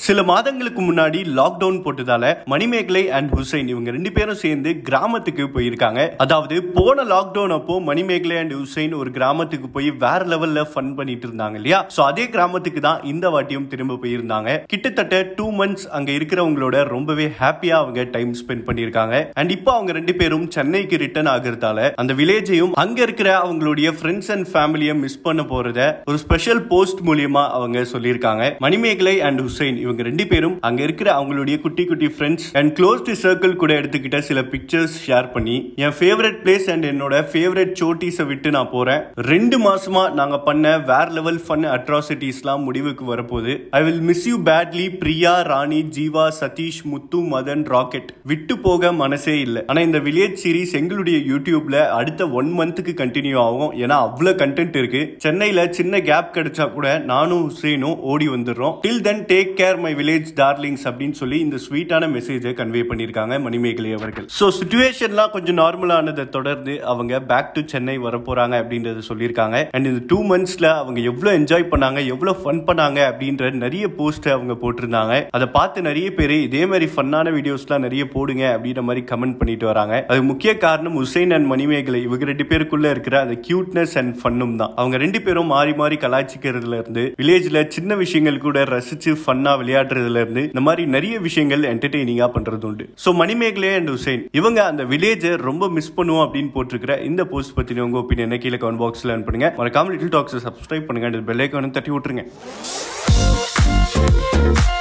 சில மாதங்களுக்கு முன்னாடி லாக்டவுன் போட்டதால மணிமேகலை அண்ட் ஹுசைன் இவங்க ரெண்டு பேரும் சேர்ந்து கிராமத்துக்கு போயிருக்காங்க அதாவது போன லாக்டவுன் அப்போ மணிமேகலை அண்ட் ஹுசைன் ஒரு கிராமத்துக்கு போய் வேற லெவல்ல ஃபன் பண்ணிட்டு இருந்தாங்க இல்லையா சோ அதே கிராமத்துக்கு தான் இந்த வாட்டியும் திரும்ப போயிருந்தாங்க கிட்டத்தட்ட டூ மந்த்ஸ் அங்க இருக்கிறவங்களோட ரொம்பவே ஹாப்பியா அவங்க டைம் ஸ்பெண்ட் பண்ணிருக்காங்க அண்ட் இப்போ அவங்க ரெண்டு பேரும் சென்னைக்கு ரிட்டர்ன் ஆகுறதால அந்த வில்லேஜையும் அங்க இருக்கிற அவங்களுடைய ஃப்ரெண்ட்ஸ் அண்ட் ஃபேமிலியை மிஸ் பண்ண போறத ஒரு ஸ்பெஷல் போஸ்ட் மூலியமா அவங்க சொல்லியிருக்காங்க மணிமேகலை அண்ட் ஹுசைன் இவங்க ரெண்டு பேரும் அங்க இருக்கிற அவங்களுடைய குட்டி குட்டி ஃப்ரெண்ட்ஸ் அண்ட் க்ளோஸ்ட் சர்க்கிள் கூட எடுத்துக்கிட்ட சில பிக்சர்ஸ் ஷேர் பண்ணி என் ஃபேவரட் பிளேஸ் அண்ட் என்னோட ஃபேவரட் சோட்டிஸை விட்டு நான் போறேன் ரெண்டு மாசமா நாங்க பண்ண வேற லெவல் ஃபன் அட்ராசிட்டிஸ்லாம் முடிவுக்கு வரப்போகுது I will miss you badly Priya Rani Jeeva Sathish Muthu Madhan rocket விட்டு போக மனசே இல்லை ஆனா இந்த வில்லேஜ் சீரிஸ் எங்களுடைய யூடியூப்ல அடுத்த ஒன் மந்த்துக்கு கண்டினியூ ஆகும் ஏன்னா அவ்வளவு கண்டென்ட் இருக்கு சென்னையில சின்ன கேப் கிடைச்சா கூட நானும் ஹுசேனும் ஓடி வந்துடுறோம் till then take care my village darlings அப்படின்னு சொல்லி இந்த ஸ்வீட்டான மெசேஜை கன்வே பண்ணியிருக்காங்க மணிமேகலை அவர்கள் ஸோ சுச்சுவேஷன்லாம் கொஞ்சம் நார்மலானதை தொடர்ந்து அவங்க பேக் டு சென்னை வர போறாங்க அப்படின்றத சொல்லியிருக்காங்க அண்ட் இந்த டூ மந்த்ஸ்ல அவங்க எவ்வளவு என்ஜாய் பண்ணாங்க எவ்வளவு ஃபன் பண்ணாங்க அப்படின்ற நிறைய போஸ்ட் அவங்க போட்டிருந்தாங்க அதை பார்த்து நிறைய பேர் இதே மாதிரி ஃபன்னான வீடியோஸ்லாம் நிறைய போடுங்க அப்படின்ற மாதிரி கமெண்ட் பண்ணிட்டு வராங்க அது முக்கிய காரணம் உசைன் அண்ட் மணிமேகலை இவங்க ரெண்டு பேருக்குள்ள இருக்கிற அந்த கியூட்னஸ் அண்ட் ஃபன்னும் தான் அவங்க ரெண்டு பேரும் மாறி மாறி கலாய்ச்சிக்கிறதுல இருந்து வில்லேஜ்ல சின்ன விஷயங்கள் கூட ரசிச்சு ஃபன்னா விளையாடுறதுல இருந்து இந்த மாதிரி நிறைய விஷயங்கள் என்டர்டெய்னிங்கா பண்றது உண்டு ஸோ மணிமேகலை அண்ட் உசைன் இவங்க அந்த வில்லேஜை ரொம்ப மிஸ் பண்ணுவோம் அப்படின்னு போட்டிருக்கிற இந்த போஸ்ட் பத்தின உங்க ஒப்பீனியன் கீழே கமெண்ட் பாக்ஸ்ல பண்ணுங்க மறக்காம லிட்டில் டாக்ஸ் சப்ஸ்கிரைப் பண்ணுங்க பெல் ஐக்கானும் தட்டி விட்டுருங்க